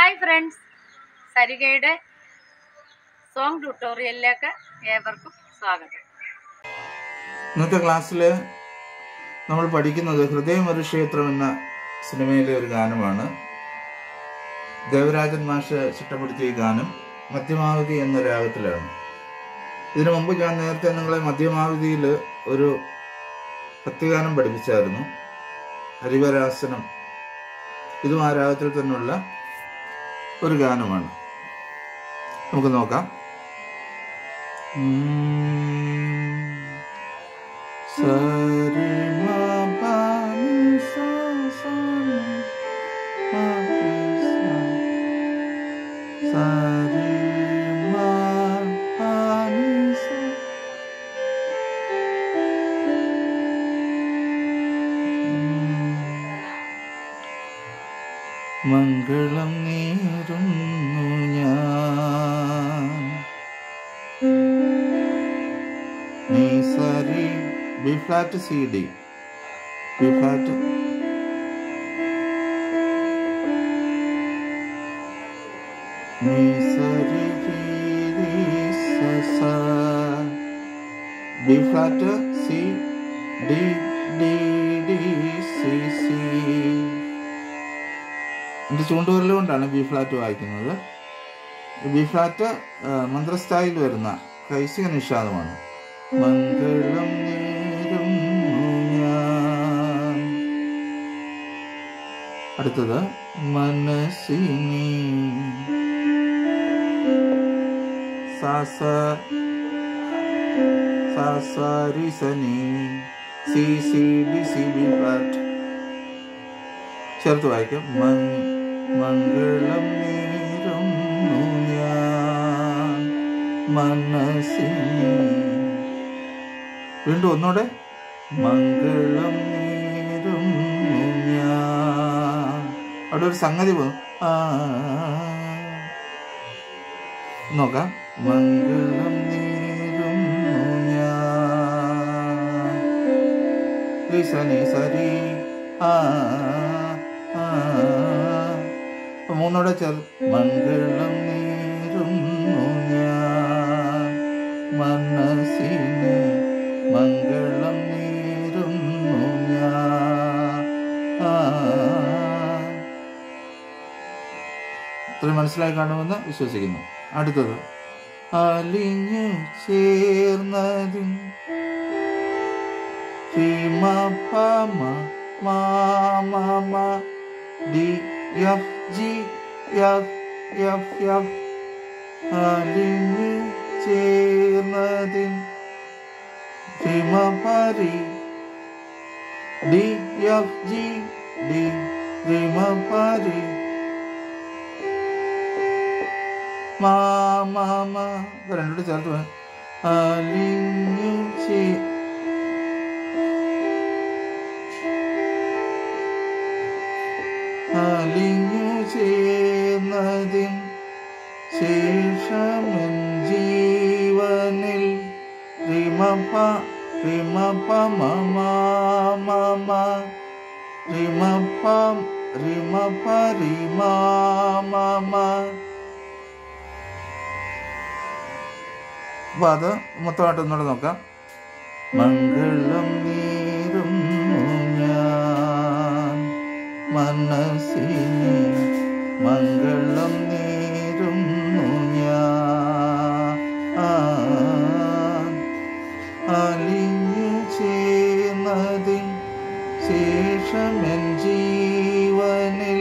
Hi friends സരികയുടെ song ട്യൂട്ടോറിയലിലേക്ക് ഏവർക്കും സ്വാഗതം ഇന്നത്തെ ക്ലാസ്സിൽ നമ്മൾ പഠിക്കുന്നത് ഹൃദയം ഒരു ക്ഷേത്രം എന്ന സിനിമയിലെ ഒരു ഗാനമാണ് ദേവരാജൻ മാഷ് ചിട്ടപ്പെടുത്തിയ ഈ ഗാനം മധ്യമാവധി എന്ന രാഗത്തിലാണ് ഇതിനു മുമ്പ് ഞാൻ നേരത്തെ നിങ്ങളെ മധ്യമാവധിയിൽ ഒരു ഭക്തിഗാനം പഠിപ്പിച്ചായിരുന്നു ഹരിവരാസനം ഇതും ആ രാഗത്തിൽ തന്നെയുള്ള ഒരു ഗാനമാണ് നമുക്ക് നോക്കാം ഉം. സരി മ പ നി സ സ നി പ നി സ. സരി മ പ നി സ. ഉം. മംഗളം നേരുന്നു ഞാൻ നീ സരി B flat C D B flat നീ സരി രി രി സ സ B flat C D D D C C എൻ്റെ ചൂണ്ടുവിരൽ കൊണ്ടാണ് ബി ഫ്ലാറ്റ് വായിക്കുന്നത് ബി ഫ്ലാറ്റ് ആ, മന്ത്രസ്ഥായിൽ വരുന്ന കൈസിക നിഷാദമാണ് മംഗളം നേരുന്നു ഞാൻ അടുത്തത് മനസ്സിനി സാസ സാസാരിസനി C C D C B flat ചേർത്ത് വായിക്കാം മങ് മംഗളം നേരുന്നു ഞാൻ മനസ്സിനി വീണ്ടും ഒന്നുകൂടെ മംഗളം നേരുന്നു ഞാൻ അവിടെ ഒരു സംഗതി പോകും ആ നോക്കാം മംഗളം നേരുന്നു ഞാൻ രി സനി സരി ആ ആ. അപ്പൊ മൂന്നോടെ ചേർ മംഗളം നേരുന്നു ഞാൻ മനസ്സിന് മംഗളം നേരുന്നു ഞാൻ ആ. ഇത്രയും മനസ്സിലായി കാണുമെന്ന് വിശ്വസിക്കുന്നു അടുത്തത് അലിഞ്ഞു ചേർന്നതിൻ ഹിമ പമ മാമ D F G F F F അലിഞ്ഞു ചേർന്നതിൻ ഹിമ പരി ഡി എഫ് ജി ഡി ഹിമ പരി മാമ രണ്ടോട് ചേർത്ത് വേ- അലിഞ്ഞു ചേ അലിഞ്ഞു ചേർന്നതിൻ ശേഷമെൻ ജീവനിൽ റിമപ റിമപ മമ മമ റിമപ റിമപ റിമ മമ അപ്പൊ അത് മൊത്തമായിട്ട് ഒന്നുകൂടെ നോക്കാം മംഗളം നേരുന്നു ഞാൻ മനസ്സിന് മംഗളം നേരുന്നു ഞാൻ അലിഞ്ഞു ചേർന്നതിൻ ശേഷമെൻ ജീവനിൽ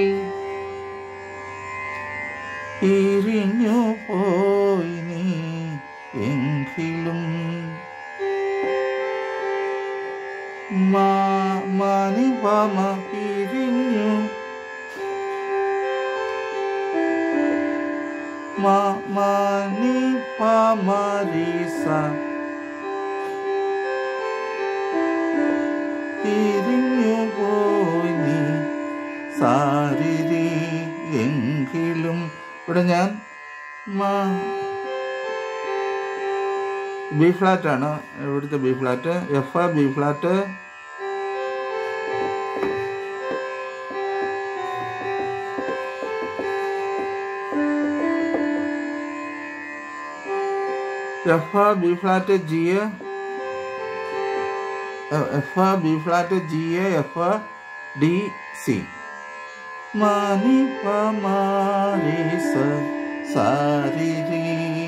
ഇരിഞ്ഞു പോയി നീ എങ്കിലും മാനിപമ പിരിഞ്ഞു മാനിപമരീസ പിരിഞ്ഞു പോയി നീ സാരിരി എങ്കിലും ഇവിടെ ഞാൻ ബി ഫ്ലാറ്റ് ആണ് ഇവിടുത്തെ B flat F B flat F B flat G F B flat G F D C മാനി പ മാരി സ സാരി രി.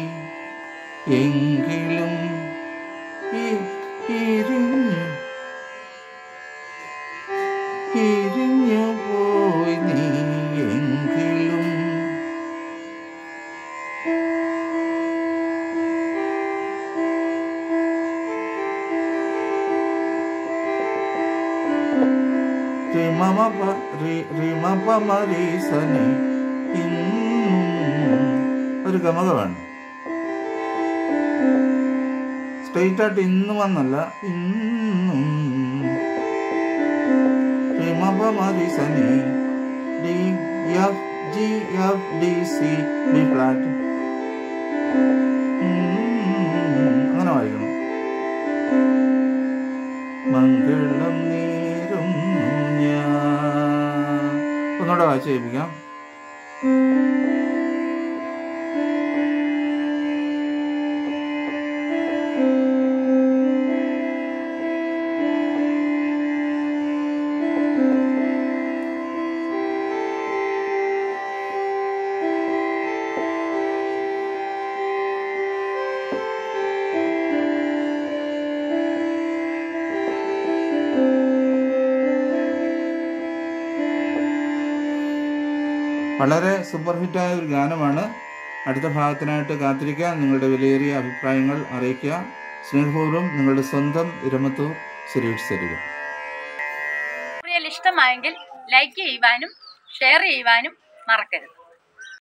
എങ്കിലും ഇ- ഇരിഞ്ഞു ഇരിഞ്ഞു പോയി നീ എങ്കിലും റിമമ പ- റി- റിമപ മരീസനെ ഇന്നും ഒരു ഗമക വേണം സ്ട്രെയിറ്റ് ആയിട്ട് ഇന്നും വന്നല്ല ഇന്നും റിമപ മരീസനെ D F G F D C B flat അങ്ങനെ വായിക്കണം മംഗളം നേരും ഞാൻ ഒന്നുകൂടെ വായിച്ച് കേൾപ്പിക്കാം വളരെ സൂപ്പർ ഹിറ്റായ ഒരു ഗാനമാണ് അടുത്ത ഭാഗത്തിനായിട്ട് കാത്തിരിക്കുക നിങ്ങളുടെ വിലയേറിയ അഭിപ്രായങ്ങൾ അറിയിക്കുക സ്നേഹപൂർവ്വം നിങ്ങളുടെ സ്വന്തം ഇരമത്തൂർ സുരേഷ് തരിക ട്യൂട്ടോറിയൽ ഇഷ്ടമായെങ്കിൽ ലൈക്ക് ചെയ്യുവാനും ഷെയർ ചെയ്യുവാനും മറക്കരുത്